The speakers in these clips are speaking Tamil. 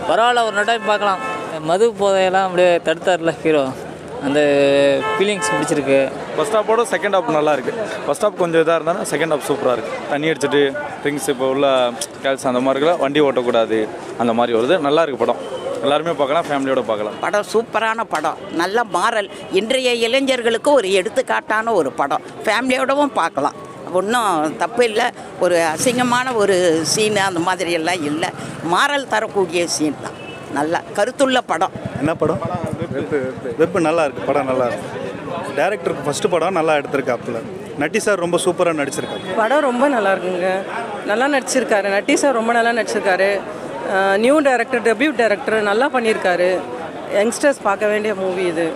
பரவாயில்ல ஒரு டைம் பார்க்கலாம் மது போதையெல்லாம் அப்படியே தடுத்தார்ல ஹீரோ அந்த ஃபீலிங்ஸ் பிடிச்சிருக்கு ஃபஸ்ட் ஹாப்போட செகண்ட் ஹாப் நல்லா இருக்கு ஃபஸ்ட் ஹாப் கொஞ்சம் இதாக இருந்தாலும் செகண்ட் ஹாப் சூப்பராக இருக்கு தண்ணி அடிச்சிட்டு ட்ரிங்க்ஸ் இப்போ உள்ள கேர்ள்ஸ் அந்த மாதிரி இருக்கலாம் வண்டி ஓட்டக்கூடாது அந்த மாதிரி வருது நல்லா இருக்கு படம் எல்லாருமே பார்க்கலாம் ஃபேமிலியோட பார்க்கலாம் படம் சூப்பரான படம் நல்ல மாறல் இன்றைய இளைஞர்களுக்கு ஒரு எடுத்துக்காட்டான ஒரு படம் ஃபேமிலியோடவும் பார்க்கலாம் ஒன்றும் தப்பு இல்லை ஒரு அசிங்கமான ஒரு சீனு அந்த மாதிரி எல்லாம் இல்லை மாறல் தரக்கூடிய சீன் தான் நல்லா கருத்துள்ள படம் என்ன படம் வெப்பு வெப்பு நல்லா இருக்கு படம் நல்லா இருக்கு டேரக்டருக்கு ஃபர்ஸ்ட் படம் நல்லா எடுத்திருக்காப்புல நட்டி சார் ரொம்ப சூப்பராக நடிச்சிருக்காரு படம் ரொம்ப நல்லா இருக்குங்க நல்லா நடிச்சிருக்காரு நட்டி சார் ரொம்ப நல்லா நடிச்சிருக்காரு நியூ டைரக்டர் டெபியூ டைரக்டர் நல்லா பண்ணியிருக்காரு யங்ஸ்டர்ஸ் பார்க்க வேண்டிய மூவி இது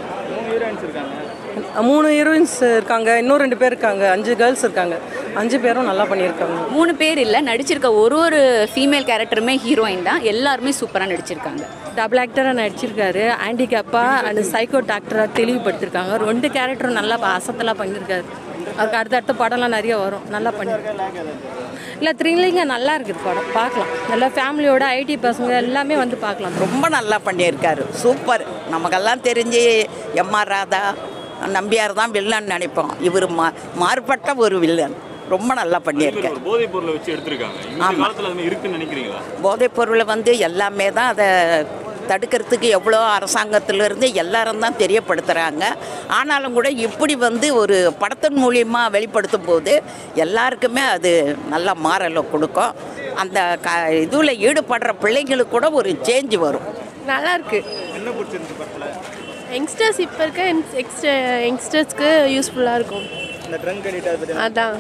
மூணு ஹீரோயின்ஸ் இருக்காங்க இன்னும் ரெண்டு பேர் இருக்காங்க அஞ்சு கேர்ள்ஸ் இருக்காங்க அஞ்சு பேரும் நல்லா பண்ணியிருக்காங்க மூணு பேர் இல்லை நடிச்சிருக்க ஒரு ஒரு ஃபீமேல் கேரக்டருமே ஹீரோயின் தான் எல்லாருமே சூப்பராக நடிச்சிருக்காங்க டபுள் ஆக்டராக நடிச்சிருக்காரு ஹேண்டிகேப்பாக அண்ட் சைக்கோ டாக்டராக தெளிவுபடுத்திருக்காங்க ரெண்டு கேரக்டரும் நல்லா அசத்தலாக பண்ணியிருக்காரு அவருக்கு அடுத்தடுத்த படம்லாம் நிறைய வரும் நல்லா பண்ணியிருக்காரு இல்லை த்ரில்லிங்க நல்லா இருக்குது படம் பார்க்கலாம் நல்லா ஃபேமிலியோட ஐடி பசங்க எல்லாமே வந்து பார்க்கலாம் ரொம்ப நல்லா பண்ணியிருக்காரு சூப்பர் நமக்கெல்லாம் தெரிஞ்சு எம்ஆர் ராதா நம்பியார் தான் வில்லன் நினைப்போம் இவர் மா மாறுபட்ட ஒரு வில்லன் ரொம்ப நல்லா பண்ணியிருக்காரு போதைப் பொருளை வச்சு எடுத்திருக்காங்க இந்த ஆமா. காலத்துல அது இருக்குன்னு நினைக்கிறீங்களா போதைப் பொருளை வந்து எல்லாமே தான் அதை தடுக்கிறதுக்கு எவ்வளோ அரசாங்கத்திலிருந்து எல்லாரும் தான் தெரியப்படுத்துகிறாங்க ஆனாலும் கூட இப்படி வந்து ஒரு படத்தின் மூலியமா வெளிப்படுத்தும் போது எல்லாருக்குமே அது நல்ல மாறலை கொடுக்கும் அந்த க இதில் ஈடுபடுற பிள்ளைங்களுக்கு கூட ஒரு சேஞ்ச் வரும் நல்லா இருக்கு என்ன பிடிச்சிருந்து படத்தில் யங்ஸ்டர்ஸ் இப்போ இருக்க யங்ஸ்டர்ஸ்க்கு யூஸ்ஃபுல்லாக இருக்கும் இந்த ட்ரங்க் அடிக்ட் அதை பற்றி அதான்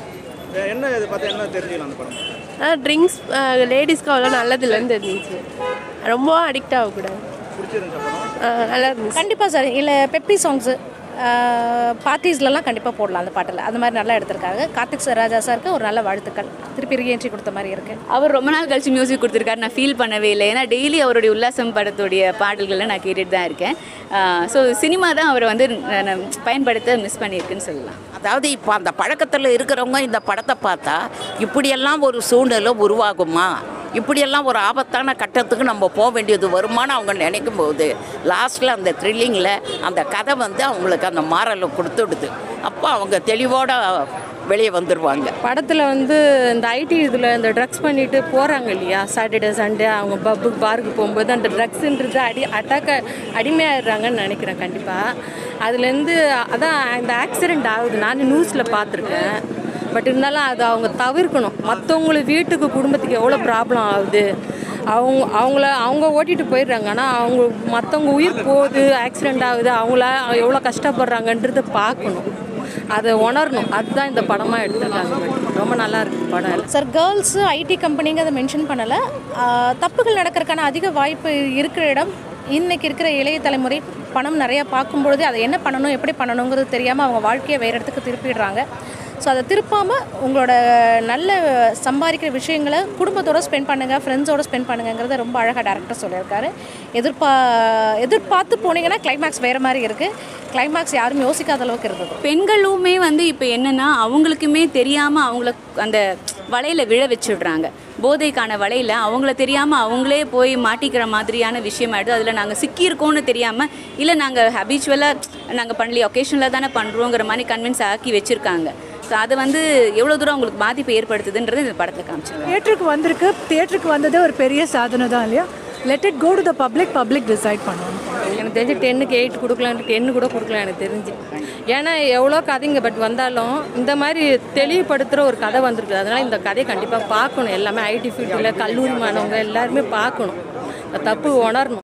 என்ன இதை பார்த்தா என்ன தெரிஞ்சுக்கலாம் அந்த படம் ஆனால் ட்ரிங்க்ஸ் லேடிஸ்க்கு அவ்வளோ நல்லது இல்லைன்னு தெரிஞ்சிச்சு ரொம்ப அடிக்ட் ஆகக்கூடாது பிடிச்சிருந்துச்சா படம் ஆ, நல்லா இருந்துச்சு கண்டிப்பாக சார் இல்லை பெப்பி சாங்ஸு பார்ட்டிஸ்லலாம் கண்டிப்பாக போடலாம் அந்த பாட்டில் அந்த மாதிரி நல்லா எடுத்திருக்காங்க கார்த்திக் சார் ராஜா சாருக்கு ஒரு நல்ல வாழ்த்துக்கள் திருப்பி ரீஎன்ட்ரி கொடுத்த மாதிரி இருக்குது அவர் ரொம்ப நாள் கழிச்சு மியூசிக் கொடுத்துருக்காரு நான் ஃபீல் பண்ணவே இல்லை ஏன்னா டெய்லி அவருடைய உல்லாசம் படத்துடைய பாடல்களை நான் கேட்டுட்டு தான் இருக்கேன் ஸோ சினிமா தான் அவரை வந்து ந- ந- பயன்படுத்த மிஸ் பண்ணியிருக்குன்னு சொல்லலாம் அதாவது இப்போ அந்த பழக்கத்தில் இருக்கிறவங்க இந்த படத்தை பார்த்தா இப்படியெல்லாம் ஒரு சூழ்நிலை உருவாகுமா இப்படியெல்லாம் ஒரு ஆபத்தான கட்டத்துக்கு நம்ம போக வேண்டியது வருமானு அவங்க நினைக்கும் போது லாஸ்ட்டில் அந்த த்ரில்லிங்கில் அந்த கதை வந்து அவங்களுக்கு அந்த மாறலை கொடுத்துடுது அப்போ அவங்க தெளிவோட வெளியே வந்துடுவாங்க படத்தில் வந்து இந்த ஐடி இதில் இந்த ட்ரக்ஸ் பண்ணிட்டு போகிறாங்க இல்லையா சாட்டர்டே சண்டே அவங்க பப்புக்கு பாருக்கு போகும்போது அந்த ட்ரக்ஸுன்றது அடி அட்டாக்க அடிமையாயிடுறாங்கன்னு நினைக்கிறேன் கண்டிப்பாக அதுலேருந்து அதான் இந்த ஆக்சிடெண்ட் ஆகுது நான் நியூஸில் பார்த்துருக்கேன் பட் இருந்தாலும் அது அவங்க தவிர்க்கணும் மற்றவங்களுக்கு வீட்டுக்கு குடும்பத்துக்கு எவ்வளோ ப்ராப்ளம் ஆகுது அவங்க அவங்கள அவங்க ஓட்டிட்டு போயிடுறாங்க ஆனால் அவங்க மற்றவங்க உயிர் போகுது ஆக்சிடெண்ட் ஆகுது அவங்கள எவ்வளோ கஷ்டப்படுறாங்கன்றதை பார்க்கணும் அதை உணரணும் அதுதான் இந்த படமாக எடுத்திருக்காங்க ரொம்ப நல்லா இருக்கு படம் சார் கேர்ள்ஸு ஐடி கம்பெனிங்க அதை மென்ஷன் பண்ணலை தப்புகள் நடக்கிறதுக்கான அதிக வாய்ப்பு இருக்கிற இடம் இன்னைக்கு இருக்கிற இளைய தலைமுறை பணம் நிறையா பார்க்கும்பொழுது அதை என்ன பண்ணணும் எப்படி பண்ணணுங்கிறது தெரியாமல் அவங்க வாழ்க்கையை வேறு இடத்துக்கு திருப்பிடுறாங்க ஸோ அதை திருப்பாமல் உங்களோட நல்ல சம்பாதிக்கிற விஷயங்களை குடும்பத்தோட ஸ்பெண்ட் பண்ணுங்கள் ஃப்ரெண்ட்ஸோட ஸ்பெண்ட் பண்ணுங்கிறத ரொம்ப அழகாக டேரக்டர் சொல்லியிருக்காரு எதிர்பா எதிர்பார்த்து போனீங்கன்னா கிளைமேக்ஸ் வேறு மாதிரி இருக்குது கிளைமேக்ஸ் யாரும் யோசிக்காத அளவுக்கு இருந்தது பெண்களுமே வந்து இப்போ என்னன்னா அவங்களுக்குமே தெரியாமல் அவங்கள அந்த வலையில விழ வச்சுடுறாங்க போதைக்கான வலையில அவங்கள தெரியாமல் அவங்களே போய் மாட்டிக்கிற மாதிரியான விஷயம் ஆயிடுது அதில் நாங்கள் சிக்கியிருக்கோம்னு தெரியாமல் இல்லை நாங்கள் ஹபிச்சுவலாக நாங்கள் பண்ணலையே ஒகேஷனில் தானே பண்ணுறோங்கிற மாதிரி கன்வின்ஸ் ஆக்கி வச்சுருக்காங்க ஸோ அது வந்து எவ்வளோ தூரம் அவங்களுக்கு பாதிப்பை ஏற்படுத்துதுன்றது இந்த படத்தில் காமிச்சிருக்காங்க தியேட்டருக்கு வந்திருக்கு தியேட்டருக்கு வந்ததே ஒரு பெரிய சாதனை தான் இல்லையா let it go to the public public decide பண்ணுவாங்க எனக்கு தெரிஞ்சு டென்னுக்கு எயிட் கொடுக்கலாம் டென்னு கூட கொடுக்கலாம் எனக்கு தெரிஞ்சு ஏன்னா எவ்வளோ கதைங்க பட் வந்தாலும் இந்த மாதிரி தெளிவுபடுத்துகிற ஒரு கதை வந்திருக்கு அதனால் இந்த கதையை கண்டிப்பாக பார்க்கணும் எல்லாமே ஐடி ஃபீல்டில் கல்லூரி மாணவங்க எல்லாருமே பார்க்கணும் இந்த தப்பு உணரணும்